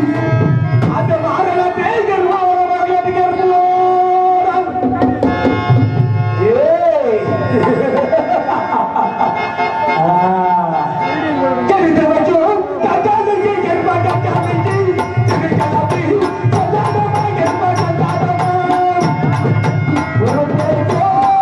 அந்த மாறல தேய்கள் வரலாறு கேட்கிறோம் ஏய் கருத்து வச்சோ கக்காதற்கு கெர்பா கக்காதற்கு கக்காதற்கு கக்காதமா கெர்பா கக்காதமா ஒரு தேசோ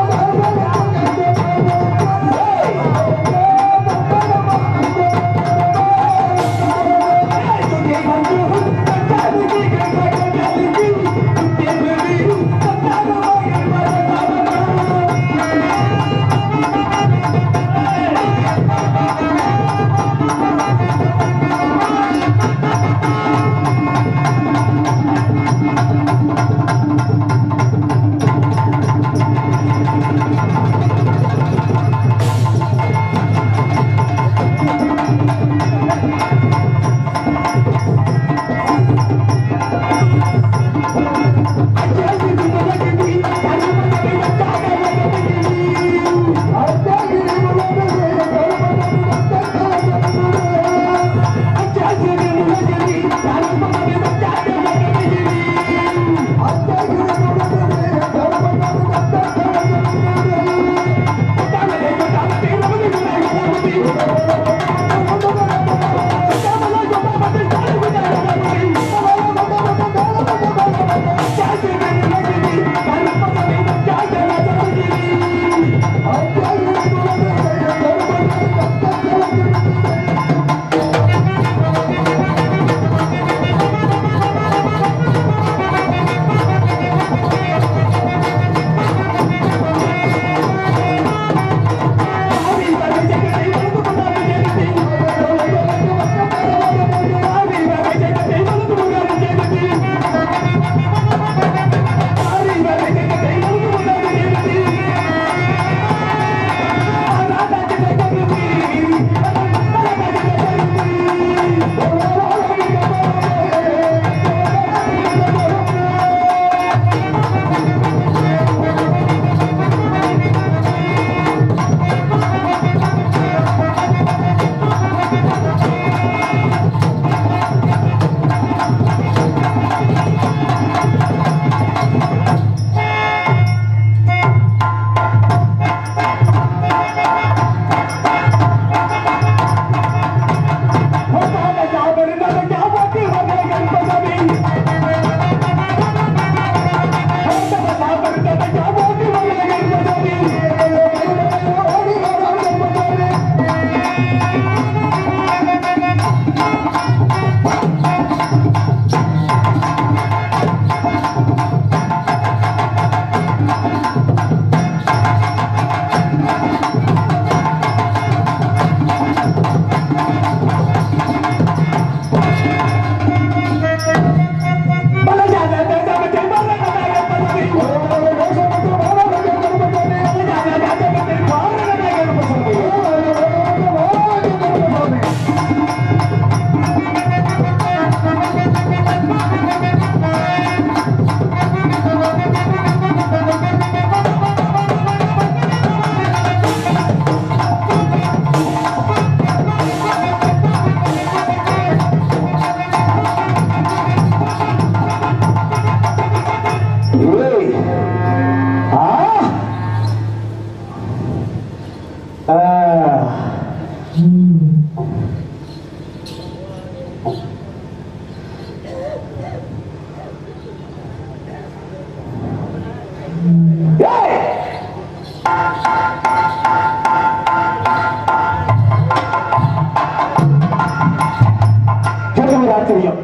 ஆச்சரியம்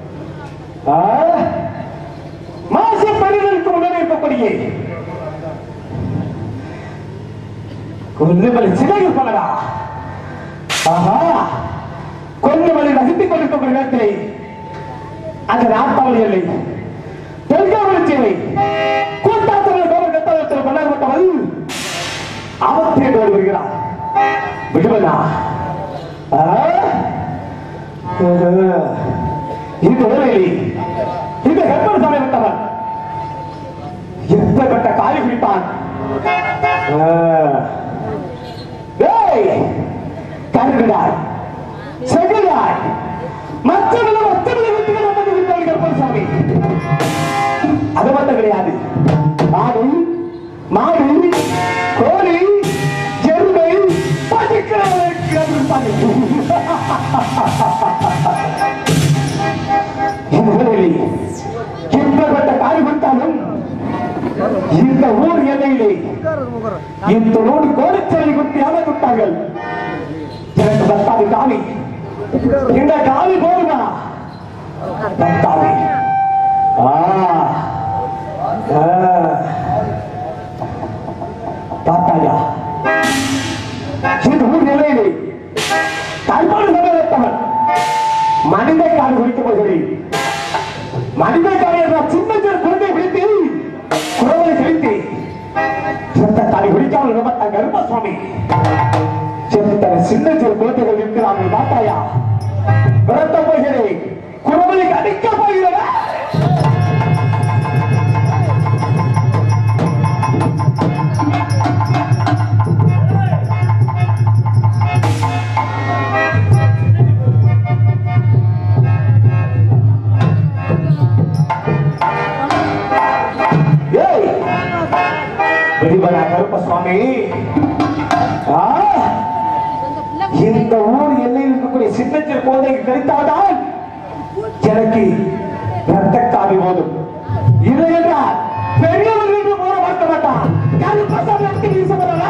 ஆ? மாசி பரிதலுக்கு முன்னாடி இருக்கக்கூடிய கொல்லுமலை சிலையில் பண்ணடா ஆஹா கொல்லுமலை நசித்துக் கொண்டிருக்கக்கூடிய நேரத்திலே அந்த நாட்டாவளி இல்லை தென்காவளி சேவை கூட்டாத்தவர்கள் கவர் கட்டத்தில் கொண்டாடப்பட்டவள் அவத்தே வருகிறார் விடுவதா ஆ? இந்த வேலையில் இந்த ஹெப்பர் சமயப்பட்டவன் எப்பேற்பட்ட காலி பிடிப்பான் கருவிடாய் செவிடாய் மற்றவர்கள் அத்தனை விட்டுகள் மாடு கோழி எருமை பதுக்கிறவர்களுக்கு அது இருப்பாங்க. இந்த வேளையில் எப்பேற்பட்ட காய் கொடுத்தாலும் இந்த ஊர் எல்லையிலே இந்த ஊர் கோடிச்செல்வி குத்தி அமர் விட்டார்கள் எனக்கு பத்தாது காவி இந்த காவி போதுமா பத்தாது ஆ ஆ. பார்த்தாயா இந்த ஊர் நிலையிலே கல்பாடு சமயத்தவன் மனித காடு குறித்து போகிறேன் மனித காடு என்ற சின்ன சின்ன குழந்தை பிடித்து குரலை செலுத்தி செத்த தாடி குடிக்காமல் விமத்த கருமசுவாமி செத்த சின்ன சிறு குழந்தைகள் இருக்கிறார்கள் பார்த்தாயா விரட்ட போகிறேன் குரலை கடிக்க போகிறதா ஏய் வெளிவரா கருப்பசுவாமி ஆ இந்த ஊர் எல்லையில் இருக்கக்கூடிய சின்ன சிறு குழந்தைக்கு கிடைத்தால்தான் எனக்கு ரத்த காவி போதும் இல்லை என்றால் பெரியவர்களுக்கு போற பார்க்க மாட்டான் கருப்பசாமி எடுத்து வீசப்படுறா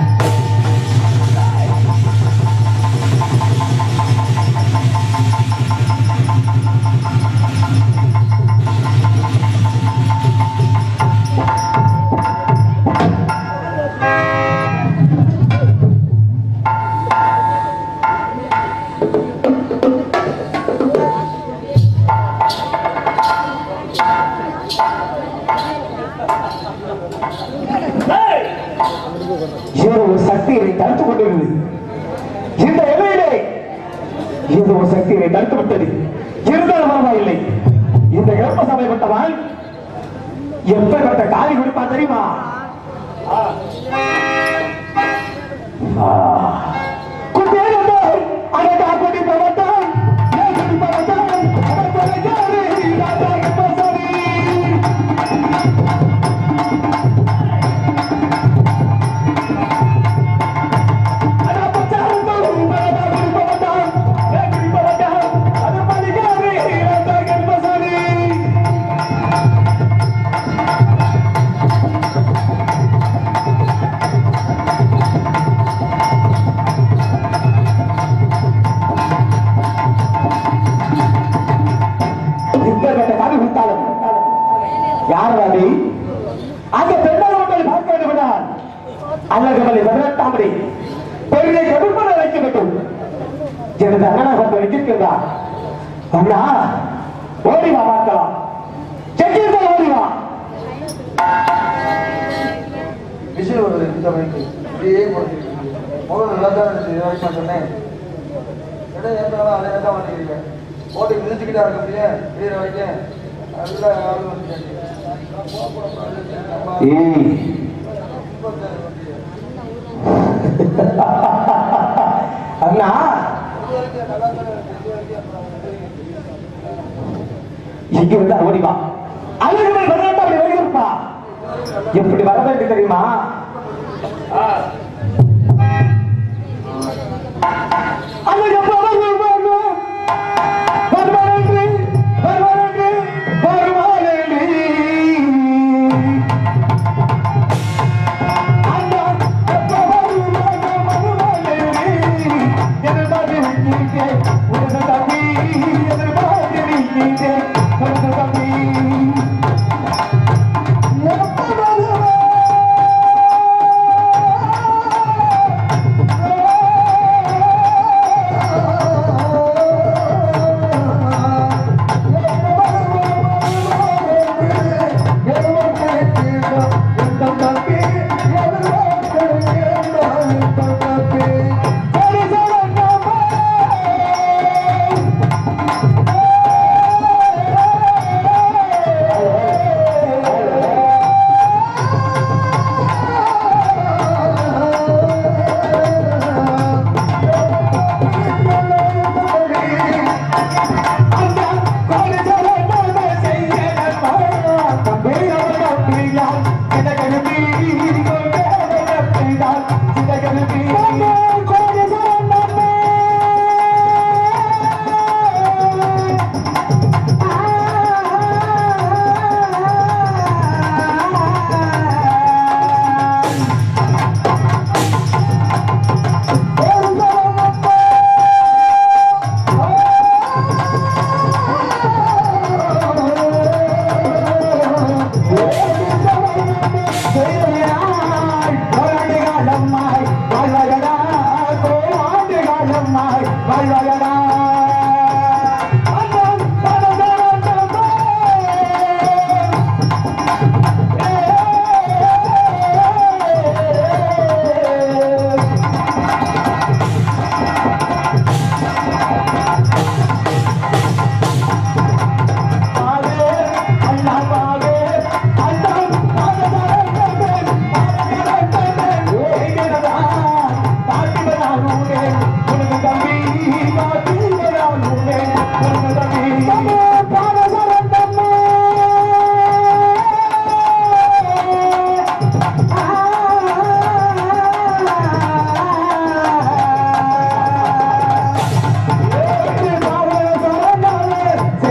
ஏதோ ஒரு சக்தி என்னை தடுத்துக் கொண்டிருந்தது இந்த எல்லையிலே ஏதோ ஒரு சக்தி என்னை தடுத்து விட்டது இருந்தாலும் பரவாயில்லை இந்த இழப்ப சமயப்பட்டவன் எப்பேற்பட்ட காலி கொடுப்பான் தெரியுமா ஆ. ஆ. குட்டே வந்தாய், அடடா குடி பவத்தான், ஏ குடி பவத்தான், அடடா யாரே, ராஜா கப்பசாமி. யார் அது அந்த பெண்ணாளர்களை பார்க்க வேண்டுமானால் அல்லகமலை பதினெட்டாமடி பெரிய கடுப்பனை வைக்க வேண்டும் எனது அண்ணனாக வைத்திருக்கிறார் அண்ணா ஓடி வா பார்க்கலாம் செக்கிருந்த ஓடி வா விசில் வருது இந்த பைக்கு அப்படியே போட்டு முகம் நல்லா தான் இருந்துச்சு இது வரைக்கும் நான் சொன்னேன் இடம் ஏற்றாலும் அதே தான் பண்ணிக்கிறீங்க போட்டு மிதிச்சுக்கிட்டா இருக்க முடியும் வீர வைக்க நல்லா ஆள் வந்து ஏய் அண்ணா இங்க இருந்தா ஓடி வா அழகுமை பதினெட்டாம் வெளியிருப்பா எப்படி வர வேண்டும் தெரியுமா அழகு பவர்கள் வேண்டும். வருவானன்றி, வருவானன்றி, வருவானன்றி. அண்ணா, எப்பவும் வருவான வருவானன்றி. எதிர்பார்த்திருக்கிறேன், உனது தம்பி, எதிர்பார்த்திருக்கிறேன், உனது தம்பி. எப்ப வருவான்? ஆ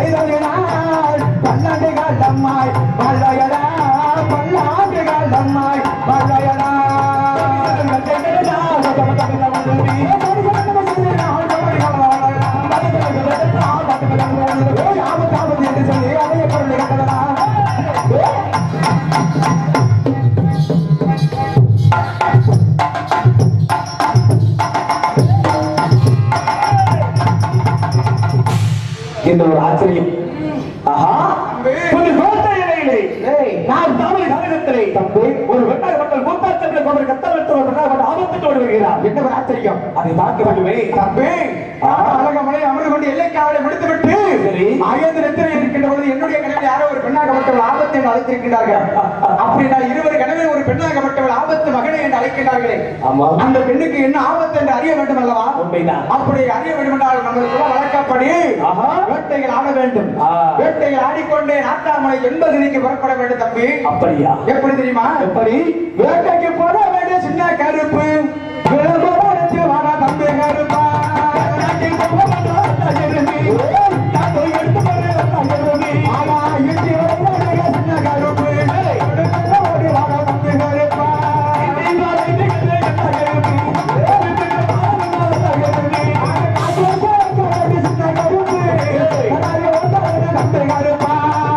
செய்ததினால் பல்லாண்டு காலம்மாய் பல்லையடா பல்லாண்டு காலம்மாய் பல்லையடா என்று சொல்லி அதைய பொருள் கட்டதா என்ற ஒரு ஆச்சரியம் ஆஹா ஒரு தோட்ட இலையிலே நான் தமிழ் கழகத்திலே தம்பி ஒரு வெட்டாக மக்கள் மூத்தாச்சந்திர கோவில் கத்தவெட்டு ஒரு வெட்டாக ஆபத்தோடு வருகிறார் என்ன ஒரு ஆச்சரியம் அதை பார்க்க வேண்டுமே தம்பி அழகமலை அமர்ந்து கொண்டு எல்லைக்காவலை முடித்துவிட்டு சரி ஆயந்து நெத்திரை இருக்கின்ற பொழுது என்னுடைய கனவில் யாரோ ஒரு பெண்ணாகப்பட்டவள் ஆபத்து என்று அழைத்திருக்கிறார்கள் அப்படின்னா இருவர் கனவில் ஒரு பெண்ணாகப்பட்டவள் ஆபத்து மகனை என்று அழைக்கிறார்களே ஆமா. அந்த பெண்ணுக்கு என்ன ஆபத்து என்று அறிய வேண்டும் அல்லவா உண்மைதான். அப்படி அறிய வேண்டும் என்றால் நம்மளுக்கு வழக்கப்படி ஆஹா. வேட்டைகள் ஆட வேண்டும் ஆ. வேட்டைகள் ஆடிக்கொண்டே நாட்டாமலை எண்பதினைக்கு புறப்பட வேண்டும் தம்பி அப்படியா எப்படி தெரியுமா எப்படி வேட்டைக்கு போட வேண்டிய சின்ன கருப்பு விளம்பரத்து வர தம்பி கருப்பா வேட்டைக்கு போக வேண்டிய கருப்பு. தம்பி எடுத்து வர தம்பி. ஆனா, இட்டி வர வேண்டிய சின்ன கருப்பு. எடுத்து ஓடி வர தம்பி கருப்பா. இட்டி வர வேண்டிய சின்ன கருப்பு. எடுத்து வர தம்பி கருப்பு. ஆனா, காசு போக வேண்டிய சின்ன கருப்பு. கடாரி ஓட்ட வேண்டிய தம்பி கருப்பா.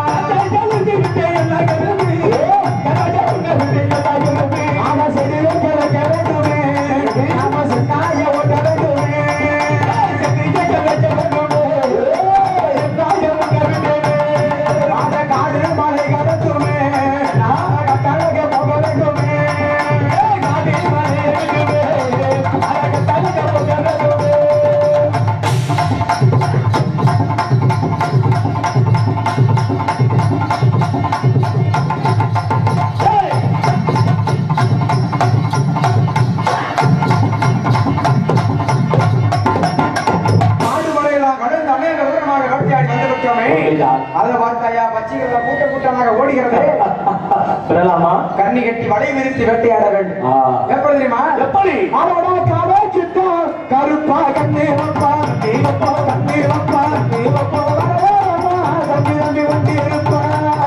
ஆடுமலையெல்லாம் கடந்து அநேக தூரமாக வேட்டையாடி வந்து விட்டோமே உண்மைதான். அதை பார்த்தாயா பச்சைகள் கூட்ட கூட்டமாக ஓடுகிறது பெறலாமா கண்ணி கட்டி வலை விரித்து வேட்டையாட வேண்டும் ஆ. எப்படி தெரியுமா எப்படி அவடா காவே சித்தா கருப்பா கண்ணே வப்பா நீவப்பா கண்ணே வப்பா நீவப்பா வரவேறமா தம்பி தம்பி வண்டி இருப்பா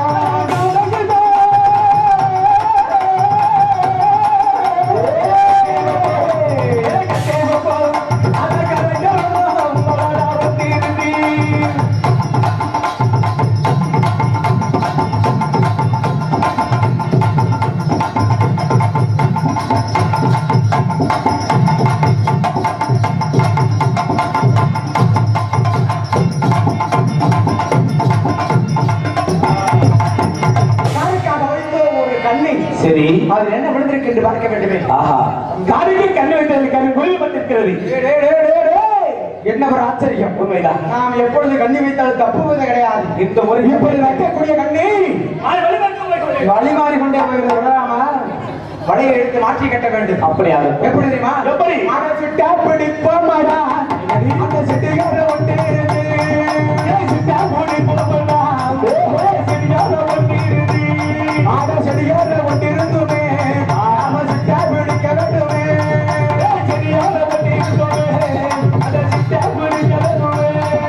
யாருக்காக வைத்த ஒரு கண்ணை சரி அதில் என்ன விழுந்திருக்கு என்று பார்க்க வேண்டுமே ஆஹா காரிக்கு கண்ணு வைத்தது கண்ணு குளிர்பட்டிருக்கிறது டேய், டேய், டேய், டேய், டேய். என்ன ஒரு ஆச்சரியம் உண்மைதான் நாம் எப்பொழுது கண்ணி வைத்தால் தப்புவது கிடையாது இந்த முறை இப்படி வைக்கக்கூடிய கண்ணி வழி மாறி கொண்டே போகிறது விடலாமா வலையை எடுத்து மாற்றி கட்ட வேண்டும் அப்படியாக எப்படி தெரியுமா எப்படி? அதை சிட்டா பிடிப்போமாடா அந்த சிட்டிகார ஒட்டி இருந்து சிட்டா பிடிப்போமாடா சிட்டிகார ஒட்டி இருந்து ஆட சிட்டிகார ஒட்டி இருந்துமே நாம சிட்டா பிடிக்க வேண்டுமே சிட்டிகார ஒட்டி இருந்துமே அந்த சிட்டா பிடிக்க வேண்டுமே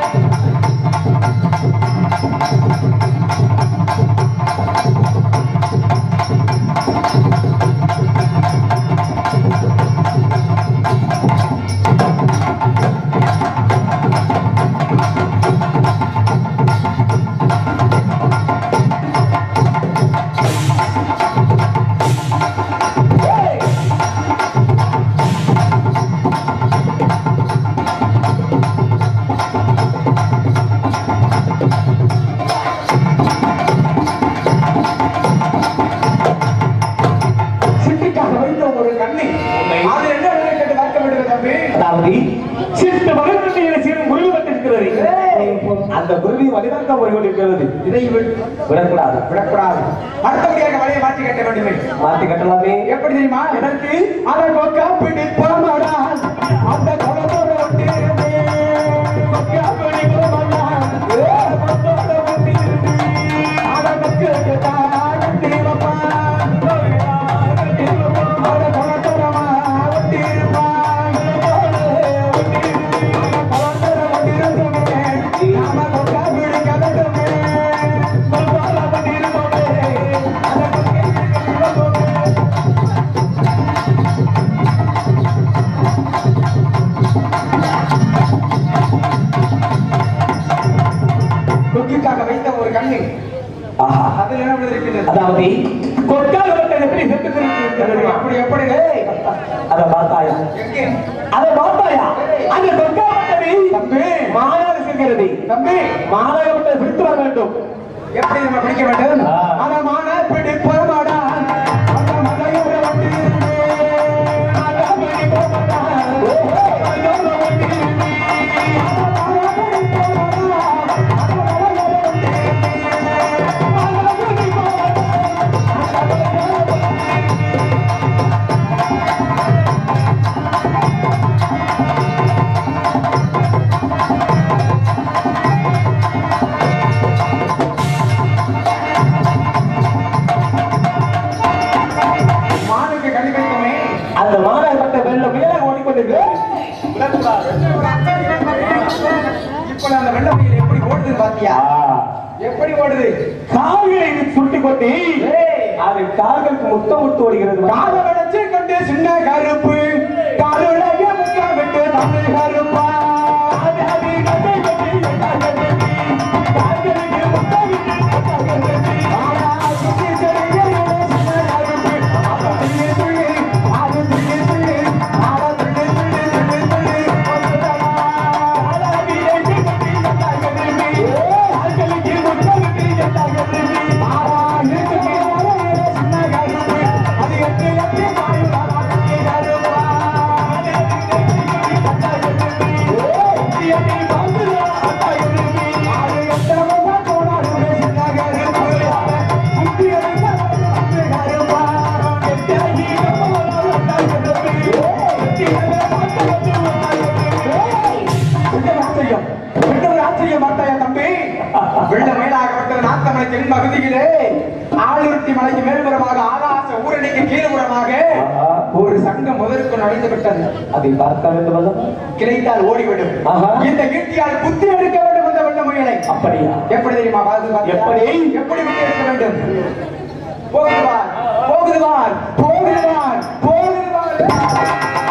சிட்டிக்காக வைத்த ஒரு கண்ணை உண்மை. அதில் என்ன விளையாட்டு பார்க்க வேண்டும் தம்பி அதாவது சிட்டு மகன்களை சேரும் குருவிப்பட்டிருக்கிறது அந்த குருவி வழிவர்க்கம் போய் கொண்டிருக்கிறது இதை விட- விடக்கூடாது விடக்கூடாது அடுத்தபடியாக வலையை மாற்றி கட்ட வேண்டுமே மாற்றி கட்டலாமே எப்படி தெரியுமா எதற்கு அதை கொக்கா பிடிப்போமாடா அந்த குளத்தோட ஒட்டி இருந்து கொக்கா பிடிப்போமாடா ஏ, கொத்தோட ஒட்டி இருந்து அதை கொக்கு கட்டி வைப்பா. அதை குளத்தோரமா ஒட்டி இருப்பான். குளத்தோட ஒட்டி இருந்துமே நாம கொக்கா பிடிக்க வேண்டும் வைத்த ஒரு கண்ணு ஆஹா அதில் என்ன விழுந்திருக்கிறது அதாவது கொட்டாகப்பட்டது எப்படி செத்து தெரிவிக்கிறது அப்படி எப்படி அதை பார்த்தாயா எங்கே அதை பார்த்தாயா அந்த கொட்டாகப்பட்டது தம்பி மாநாடு செல்கிறது தம்பி மாநாகப்பட்டது பிடித்து வர வேண்டும் எப்படி நம்ம பிடிக்க வேண்டும் ஆ. அதமான பிடிப்பமாடா அந்த மலையோட வண்டி மானுக்கு கண்ணு கிடைக்குமே அந்த மாநாகப்பட்ட வெள்ளம் மேலாக ஓடிக்கொண்டிருக்கிறது இப்ப அந்த வெள்ள புயல் எப்படி ஓடுது பாத்தியா ஆ. எப்படி ஓடுது கால்களை சுட்டி கொட்டி அது கால்களுக்கு முத்தம் விட்டு ஓடுகிறது காத வளைச்சு கொண்டு சின்ன கருப்பு காலுடைய முத்தம் விட்டு தமிழ் கருப்பா அது அது கட்டை கட்டி எட்டாம் கட்டி, கால்களுக்கு முத்தம் விட்டு எட்டாம் கட்டி. ஆனா சுத்தி தெரிகிறது சின்ன கருப்பு ஆனா துள்ளி துள்ளி அது துள்ளி துள்ளி ஆனா துள்ளி துள்ளி துள்ளி துள்ளி வந்துடவா. காலாவியை கட்டி எட்டாம் கட்டி. கால்களுக்கு முத்தம் விட்டு எட்டாம் கட்டி. ஆனா இருக்கு வரையில சின்ன கருப்பு அது எட்டு எட்டு பாயுடா துள்ளி கருப்பா அது எட்டவங்க போனாலுமே சின்ன கருப்பு புத்தி எடுக்க வந்து கருப்பா விட்டது ஆச்சரியம் விட்டது ஆச்சரியம் பார்த்தாயா தம்பி வெள்ள மேலாகப்பட்டது நாத்தமலை தென் பகுதியிலே ஆளுருட்டி மலைக்கு மேல்புறமாக ஆகாச ஊரணிக்கு கீழ்புறமாக ஒரு சங்கம் முதலுக்கு நுழைந்து விட்டது அதை பார்க்க வேண்டும் அல்லவா? கிடைத்தால் ஓடிவிடும் ஆஹா. இந்த ஈட்டியால் புத்தி எடுக்க வேண்டும் அந்த வெள்ள முயலை அப்படியா எப்படி தெரியுமா பாரதி பாத்தியா? எப்படி? எப்படி புத்தி எடுக்க வேண்டும் போகுதுவார் போகுதுவார் போகுதுவார் போகுதுவார்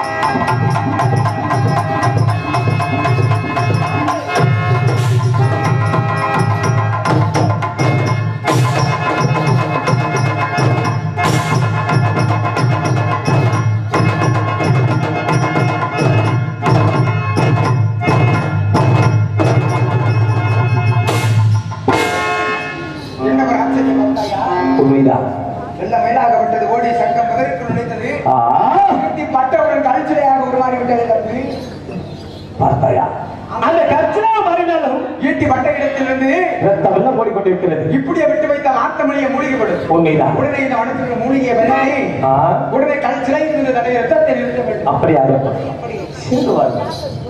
என்ன ஒரு ஆச்சரியம் பார்த்தாயா உண்மைதான் வெள்ள மேலாகப்பட்டது ஓடி சங்கம் முதலுக்கு நுழைந்தது ஆ, ஈட்டி பட்டவுடன் கழிச்சலையாக உருவாகி விட்டது தம்பி பார்த்தாயா அந்த கர்ச்சனா மறுநாளும் ஈட்டி பட்ட இடத்திலிருந்து ரத்த வெள்ளம் ஓடிக்கொண்டிருக்கிறது இப்படியே விட்டு வைத்தால் ஆத்தமணியை மூழ்கிவிடும் உண்மைதான் உடனே இந்த வனத்தில் மூழ்கிய வெள்ளை ஆ, உடனே கல் சிலை இருந்து தன்னுடைய ரத்தத்தை நிறுத்த வேண்டும் அப்படியா சென்று வாருங்கள்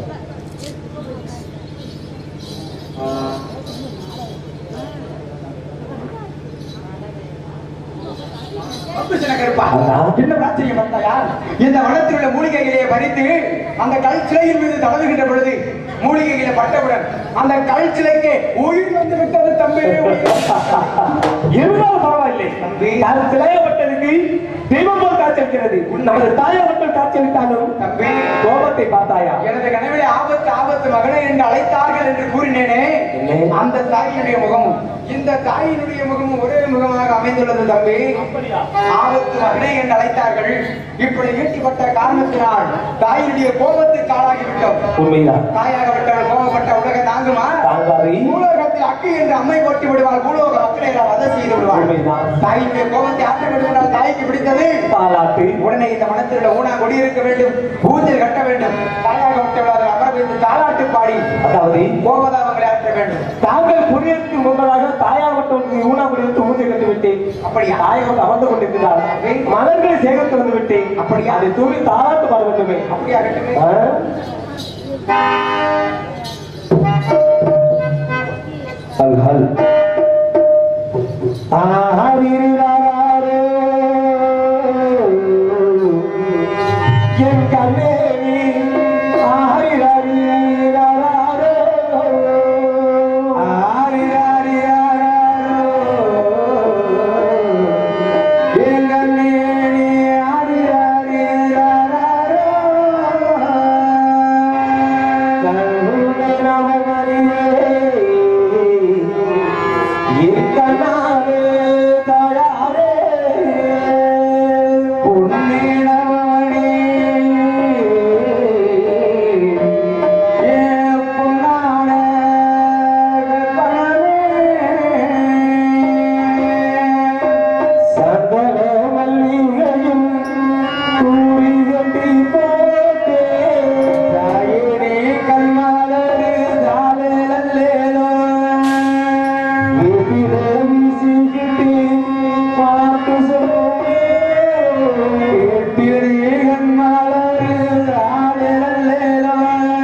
அப்படி சின்ன கருப்பா அண்ணா. என்ன ஆச்சரியம் பார்த்தாயா இந்த வனத்தில் உள்ள மூலிகைகளை பறித்து அந்த கல் சிலையின் மீது தடவுகின்ற பொழுது மூலிகைகளை பட்டவுடன் அந்த கல் சிலைக்கு உயிர் வந்து விட்டது தம்பி இருந்தாலும் பரவாயில்லை தம்பி. அது சிலையப்பட்டதுக்கு தெய்வம் போல் காட்சியளிக்கிறது நமது தாயார் மட்டும் காட்சியளித்தாலும் தம்பி கோபத்தை பார்த்தாயா எனது கனவிலே ஆபத்து ஆபத்து மகனே என்று அழைத்தார்கள் என்று கூறினேனே என்ன? அந்த தாயினுடைய முகமும் இந்த தாயினுடைய முகமும் ஒரே முகமாக அமைந்துள்ளது தம்பி ஆபத்து மகனே என்று அழைத்தார்கள் இப்படி ஈட்டிப்பட்ட காரணத்தினால் தாயினுடைய கோபத்துக்கு ஆளாகிவிட்டோம் உண்மைதான் தாயாக விட்டவள் கோபப்பட்ட உலகம் தாங்குமா தாங்காது பூலோகத்தில் அக்கு என்று அம்மை போட்டு விடுவாள் பூலோக மக்களை வதை செய்து விடுவாள் உண்மைதான். தாயினுடைய கோபத்தை ஆற்ற வேண்டும் என்றால் தாய்க்கு பிடித்தது பாலாட்டு உடனே இந்த மனத்தில் உள்ள ஊனா குடியிருக்க வேண்டும் பூஜை கட்ட வேண்டும் தாயாக விட்டவள் அமர வைத்து தாலாட்டு பாடி அதாவது கோபதாபங்களை ஆற்ற வேண்டும் தாங்கள் குடியேற்கு முன்பதாக தாயாகப்பட்டவனுக்கு ஊனா குடியிருத்து ஊஞ்சை கட்டி விட்டேன் அப்படியா? தாயகம் அமர்ந்து கொண்டிருக்கிறார் மலர்களை சேகரித்து வந்து விட்டேன் அப்படியா? அதை தூவி தாராட்டு பாட வேண்டுமே அப்படியா கட்டுமே ஆ? ஹல் ஹல் ஆஹரிராரே என் கண்ணேவி ஆஹரிராரே என் கண்ணேணி கருணை நமகரியே இந்த நாளே தாழாரே பொன்னிடமணி ஏ பொன்னான சந்தன மல்லிகையும் தூரி கட்டி போட்டே தாயினே கண்மாலரு தாலேலல்லேலோ எதிர வீசிக்கிட்டு பார்த்து சொல்லே கேட்டிரே கண்மாலரு தாலேலல்லேலோ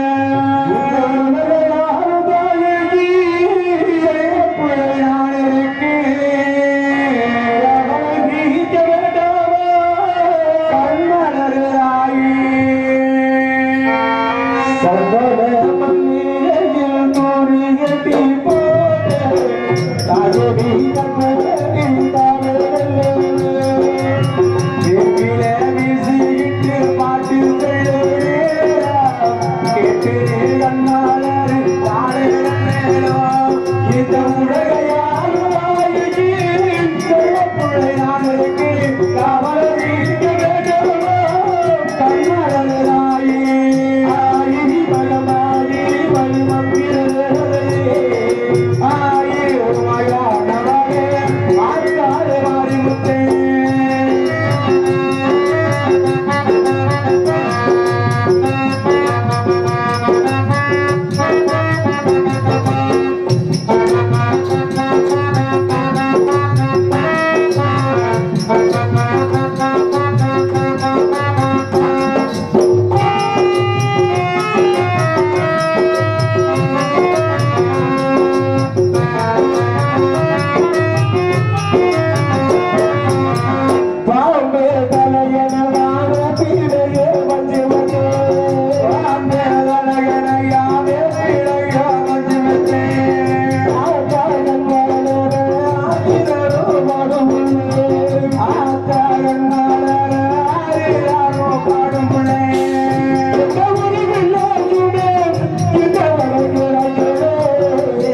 பாம்பே தலையனவான பீடையே வச்சு வச்சு பாம்பே தலையனையாவே பீடையா வச்சு வச்சு ஆத்தாயன் வளர ஆதிரோ பாடும் ஆத்தாயன் வளர ஆதிரோ பாடும் இந்த ஒரு வில்லாஜுடே இந்த வளர்கிறாஜுடே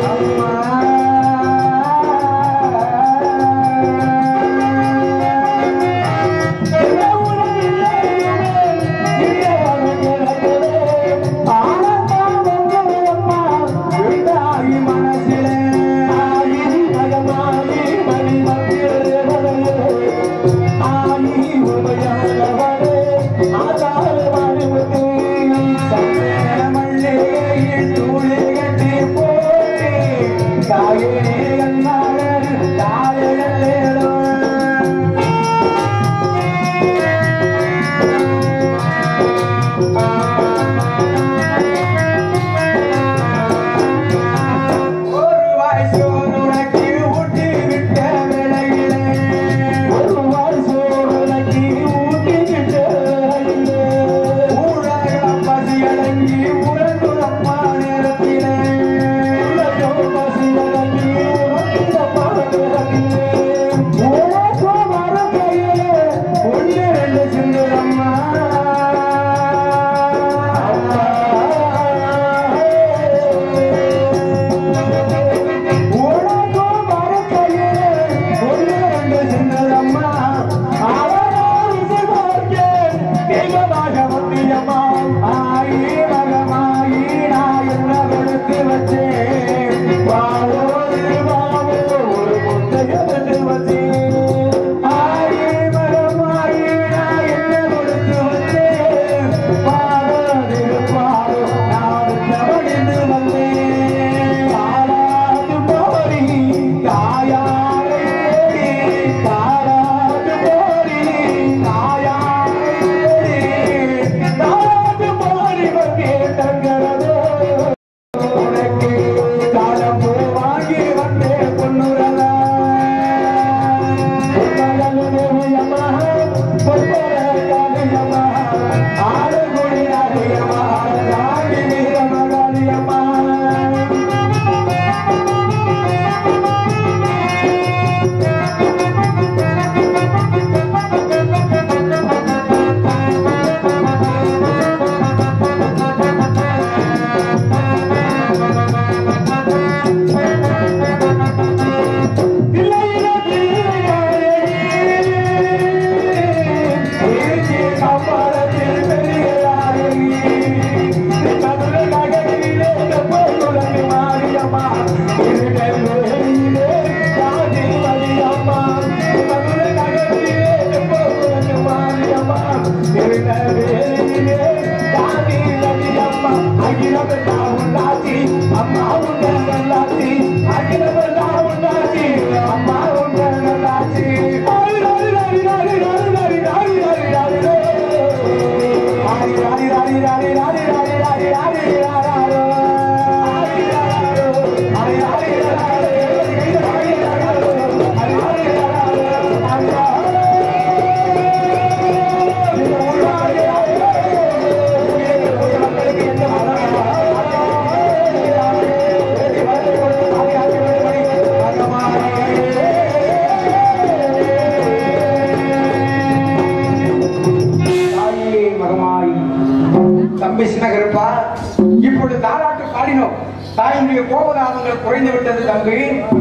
காயே கண்ணாளர் காயலேலோ ஒரு வாய் சோறு உனக்கு ஊட்டி விட்ட வேளையிலே ஒரு வாய் சோறு உனக்கு ஊட்டி விட்ட வேளையிலே ஊழகம் பசி அடங்கி உறங்குறப்பா நேரத்திலே உலகம் பசி அடங்கி உறங்குறப்பா நேரத்திலே தாயினுடைய கோபதாபங்கள் குறைந்து விட்டது தம்பி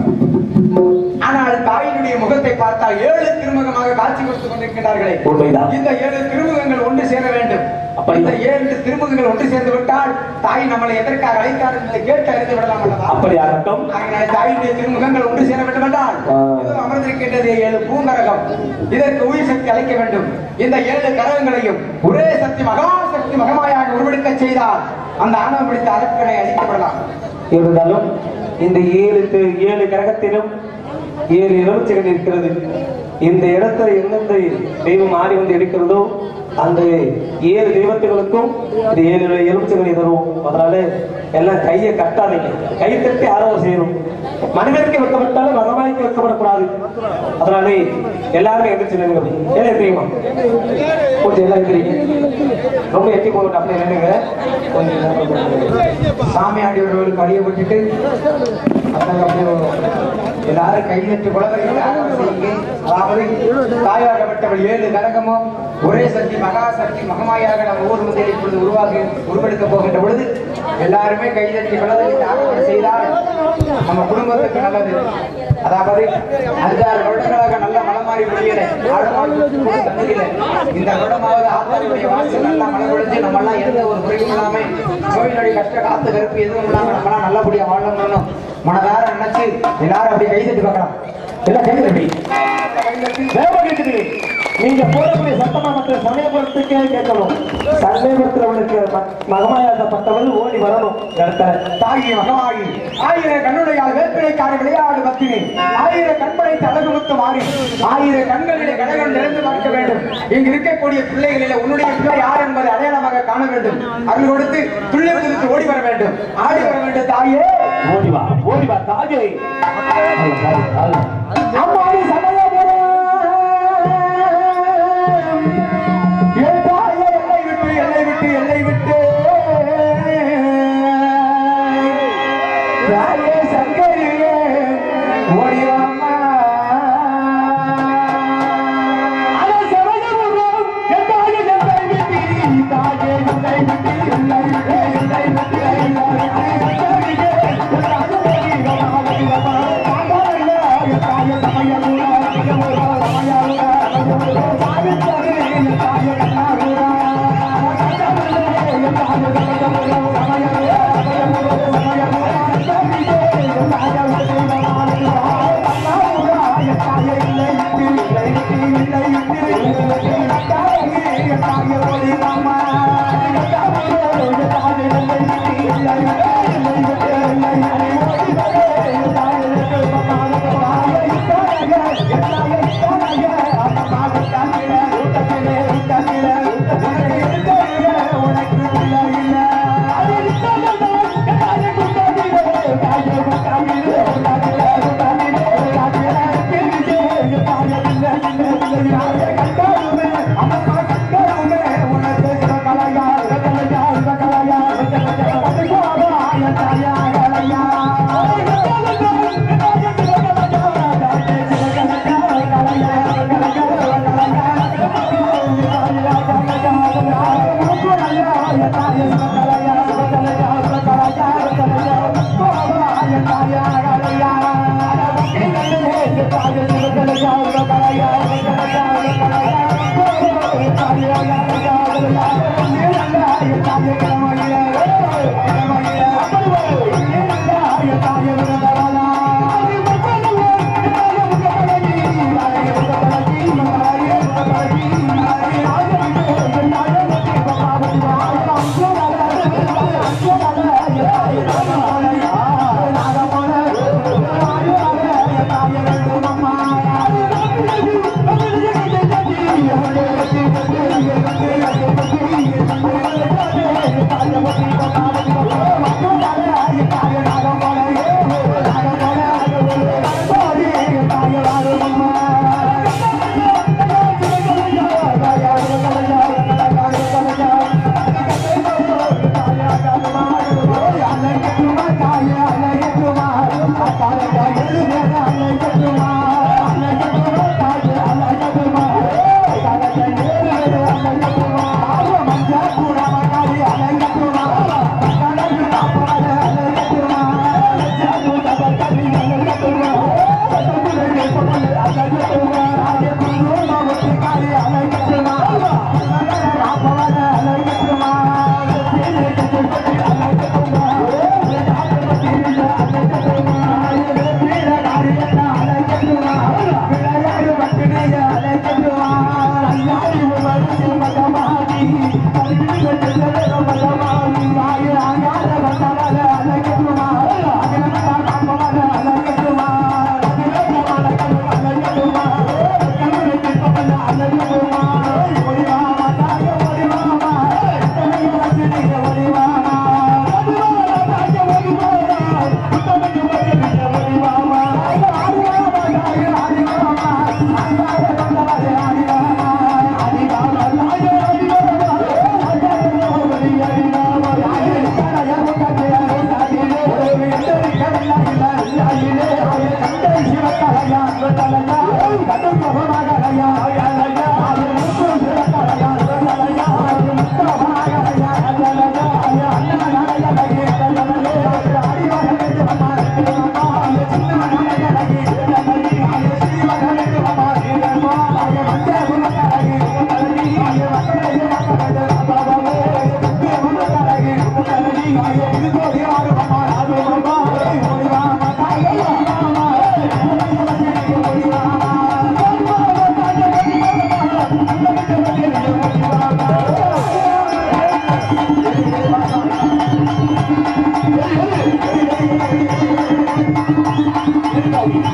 ஆனால் தாயினுடைய முகத்தை பார்த்தால் ஏழு திருமுகமாக காட்சி கொடுத்துக் கொண்டிருக்கிறார்களே உண்மைதான். இந்த ஏழு திருமுகங்கள் ஒன்று சேர வேண்டும் அப்படி- இந்த ஏழு திருமுகங்கள் ஒன்று சேர்ந்து விட்டால் தாய் நம்மளை எதற்காக அழைத்தார் என்பதை கேட்டு அறிந்து விடலாம் அல்லவா அப்படி ஆகட்டும் ஆகையினால தாயினுடைய திருமுகங்கள் ஒன்று சேர வேண்டும் என்றால் ஆ. இதோ அமர்ந்திருக்கின்றது ஏழு பூங்கரகம் இதற்கு உயிர் சக்தி அளிக்க வேண்டும் இந்த ஏழு கரகங்களையும் ஒரே சக்தி மகாசக்தி மகமாயாக உருவெடுக்க செய்தால் அந்த ஆணவம் பிடித்த அரக்கனை அழிக்கப்படலாம் இருந்தாலும் இந்த ஏழு தி- ஏழு கிரகத்திலும் ஏழு எலுமிச்சைகள் இருக்கிறது இந்த இடத்துல எந்தெந்த தெய்வம் ஆடி வந்து இருக்கிறதோ அந்த ஏழு தெய்வத்துகளுக்கும் இந்த ஏழு எலுமிச்சைகளை தருவோம் அதனால எல்லாம் கையை கட்டாதீங்க கை தட்டி ஆரம்பம் செய்யணும் மனிதனுக்கு வைக்கப்பட்டாலும் மகமாய்க்கு வைக்கப்படக்கூடாது அதனாலே எல்லாருமே எந்திரிச்சு நின்னுங்க ஏழை தெரியுமா கொஞ்சம் எல்லாம் எந்திரிங்க ரொம்ப எட்டி போட்டு அப்படியே நின்னுங்க கொஞ்சம் நேரம் சாமியாடி ஒருவருக்கு அடிய விட்டுட்டு அத்தனை அப்படியே எல்லாரும் கையெழுத்து குலவர்கள் செய்யுங்க அதாவது தாயாகப்பட்டவள் ஏழு கரகமும் ஒரே சக்தி மகா சக்தி மகமாயாக நம்ம ஊர் முதலில் இப்பொழுது உருவாகி உருவெடுக்க போகின்ற பொழுது எல்லாருமே கைதட்டி குலவர்கள் ஆகமனம் செய்தால் நம்ம குடும்பத்துக்கு நல்லது அதாவது அஞ்சாறு வருடங்களாக நல்ல மனமாறி முடியல ஆழமாக தண்ணீரில் இந்த வருடமாவது ஆத்தாருடைய வாசல் நல்லா மழை பொழிஞ்சு நம்ம எல்லாம் எந்த ஒரு குறையும் இல்லாம நோய் நொடி கஷ்ட காத்து கருப்பு எதுவும் இல்லாம நம்ம எல்லாம் நல்லபடியா வாழணும் மனதார நினைச்சு எல்லாரும் அப்படியே கைதட்டி பார்க்கலாம் எல்லாம் கேட்குது வேகம் கேட்குது நீங்க போடக்கூடிய சட்டமன்ற சமயபுரத்துக்கே கேட்கணும் சமயபுரத்தில் அவனுக்கு மகமாயாக்கப்பட்டவள் ஓடி வரணும் இந்த இடத்துல தாகி மகமாகி ஆயிர கண்ணுடையால் வேப்பிலைக்கார விளையாடு பத்தினி ஆயிர கண்படைத்து அழகு முத்து மாறி ஆயிர கண்களிலே கடகம் நிறைந்து பார்க்க வேண்டும் இங்கு இருக்கக்கூடிய பிள்ளைகளிலே உன்னுடைய பிள்ளை யார் என்பதை அடையாளமாக காண வேண்டும் அருள் கொடுத்து துள்ளி குதித்து ஓடி வர வேண்டும் ஆடி வர வேண்டும் தாயே ஓடி வா ஓடி வா தாஜே அம்மாடி சமயபுரம் என் தாயே எல்லை விட்டு எல்லை விட்டு எல்லை விட்டு தாயே சங்கரியே ஓடி வாம்மா. அட சமயபுரம் எந்தாய எந்தை விட்டு தாஜே எந்தை விட்டு எந்தை விட்டு எந்தை விட்டு எந்தை விட்டு தாயே எந்தாய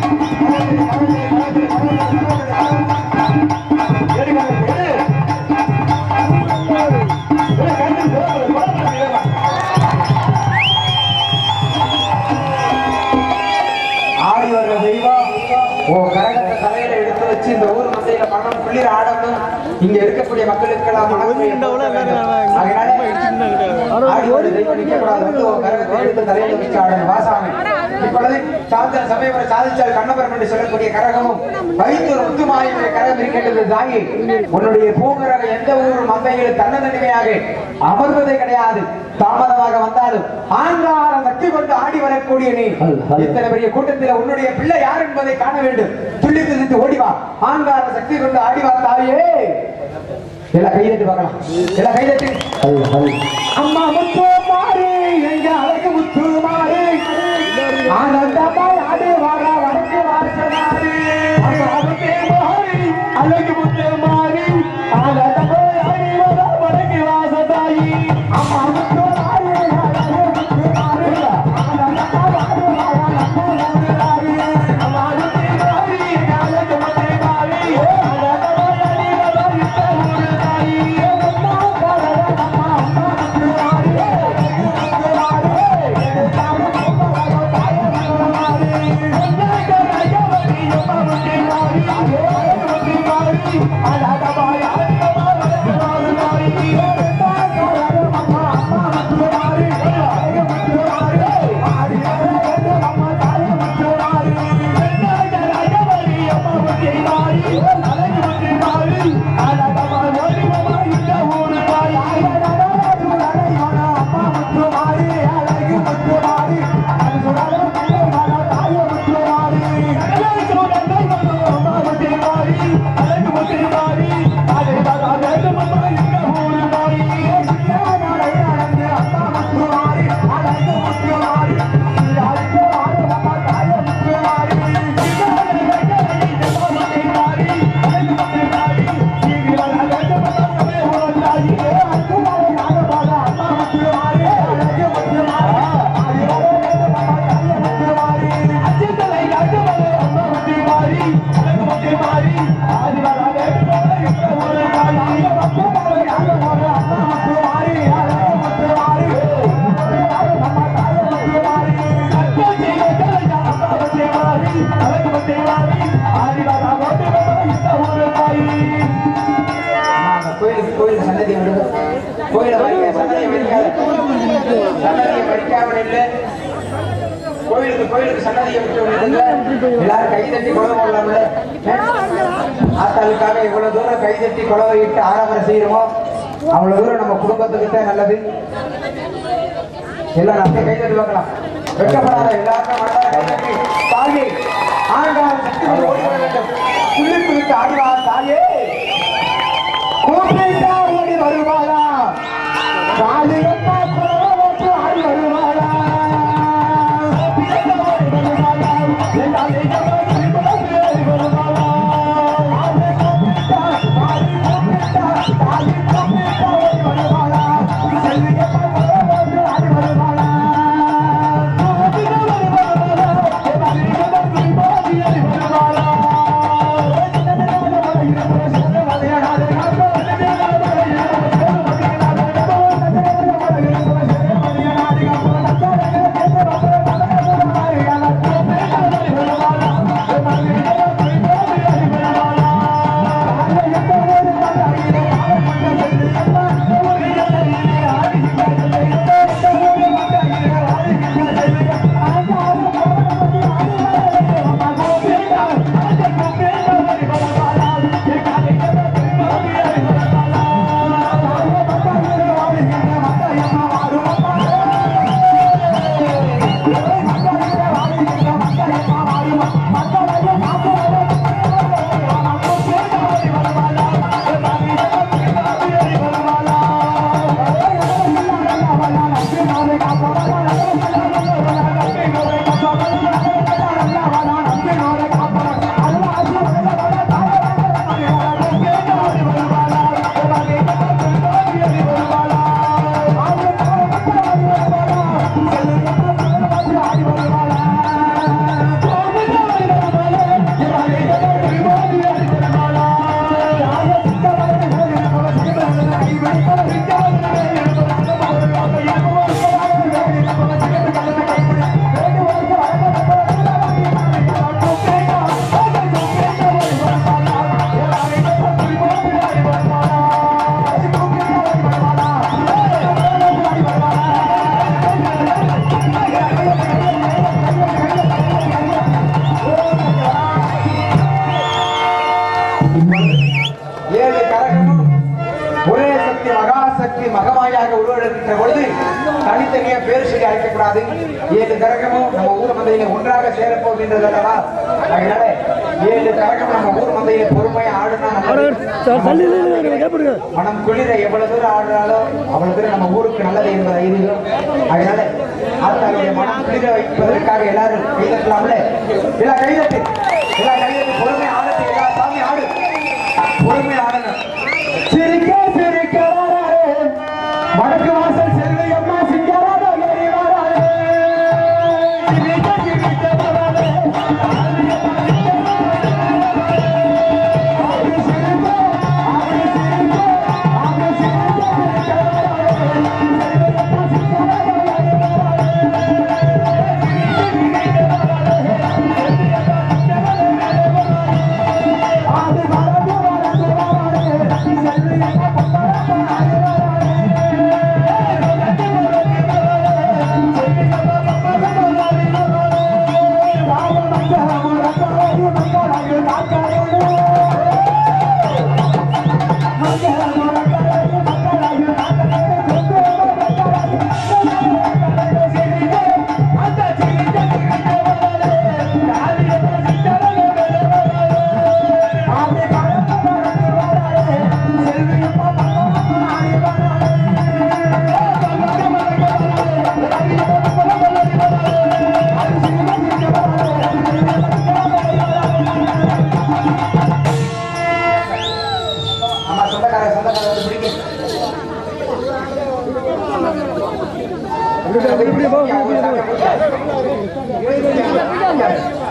ஆடி வர்ற தெய்வம் ஓ கரகத்தை தலையில எடுத்து வச்சு இந்த ஊர் மந்தையில பணம் புள்ளிர ஆடணும் இங்க இருக்கக்கூடிய மக்களுக்கெல்லாம் மனசுல போற்ற வேண்டும். அதனால ஆடி வர்ற தெய்வம் நிற்கக்கூடாது வந்து உன் கரகத்தை எடுத்து தலையில வச்சு ஆடணும் வாசாமி இப்பொழுது சாந்தன சமயவர சாதிச்சால் கண்ணபுரம் என்று சொல்லக்கூடிய கரகமும் வைத்தூர் முத்துமாயினுடைய கரகம் இருக்கின்றது தாயி உன்னுடைய பூங்கரக எந்த ஊர் மந்தையில் தன்னதனிமையாக அமர்வதே கிடையாது தாமதமாக வந்தாலும் ஆங்கார சக்தி கொண்டு ஆடி வரக்கூடிய நீ இத்தனை பெரிய கூட்டத்தில் உன்னுடைய பிள்ளை யார் என்பதை காண வேண்டும் துள்ளி குதித்து ஓடி வா ஆங்கார சக்தி கொண்டு ஆடி வா தாயே எல்லாம் கைதட்டி பார்க்கலாம் எல்லாம் கைதட்டி அம்மா முத்து மாறி எங்க அழகு முத்து மாறி ஆனந்தமாய் ஆடி வர வடக்கு வாசனாரி அம்மா முத்து மாறி அழகு முத்து மாறி ஆனந்தமாய் ஆடி வர வடக்கு வாசனாரி அம்மா முத்து மாறி அழகு முத்து மாறி ஆனந்தமாய் ஆடி வர வடக்கு வாசனாரி அம்மா முத்து மாறி அழகு முத்து மாறி ஆனந்தமாய் ஆடி வர வடக்கு வாசனாரி அம்மா அம்மா அம்மா முத்து மாறி கோயிலுக்கு கோயில் சன்னதி விடுங்க கோயிலை படிக்க சன்னதியை படிக்காத சன்னதியை படிக்காமல் இல்லை கோயிலுக்கு கோயிலுக்கு சன்னதியை விட்டு விடுங்க எல்லாரும் கை தட்டி குழந்தை போடலாம்ல ஆத்தாளுக்காக இவ்வளவு தூரம் கை தட்டி குழவை இட்டு ஆராதனை செய்யறோமோ அவ்வளவு தூரம் நம்ம குடும்பத்துக்கு தான் நல்லது எல்லாரும் அப்படியே கை தட்டி பார்க்கலாம் வெட்கப்படாத எல்லாருமே மனதார கை தட்டி தாயே ஆண்டாள் சக்தி கொண்டு ஓடி வர வேண்டும் புள்ளி புள்ளிக்கு ஆடிவா தாயே கூப்பிட்டா ஓடி வருவாளா காலிகத்தா குரவத்து ஆடி வருவாளா வருவாளா மாயாக உருவெடுக்கின்ற பொழுது தனித்தனியா பேர் சொல்லி அழைக்கக்கூடாது ஏழு கரகமும் நம்ம ஊர் மந்தையில ஒன்றாக சேரப்போகின்றது அல்லவா அதனால ஏழு கரகம் நம்ம ஊர் மந்தையில பொறுமையா ஆடுனா நல்லது. மனம் குளிர எவ்வளவு தூரம் ஆடுறாலோ அவ்வளவு தூரம் நம்ம ஊருக்கு நல்லது என்பதை அறிகிறோம் அதனால ஆத்தாளுடைய மனம் குளிர வைப்பதற்காக எல்லாரும் கைதட்டலாம்ல எல்லாம் கைதட்டு எல்லாம் கைதட்டு பொறுமை ஆடட்டு எல்லா சாமி ஆடு பொறுமை ஆடணும் சிரிக்க சிரிக்க வராரே வடக்கு வாசல் செல்வி அம்மா சிங்கராத ஏறி வராரே சிரிக்க சிரிக்க வராரே அப்படி சிரிக்க, அப்படி சிரிக்க, அப்படி சிரிக்க சிரிக்க வராரே. செல்வி அம்மா சிங்கராத ஏறி வராரே. அது வரது வரது வரது செல்வி அம்மா பக்கத்துல வராரே. ஆமா சொந்தக்கார சொந்தக்கார வந்து பிடிங்க இப்படி இப்படி போ, இப்படி இப்படி போ.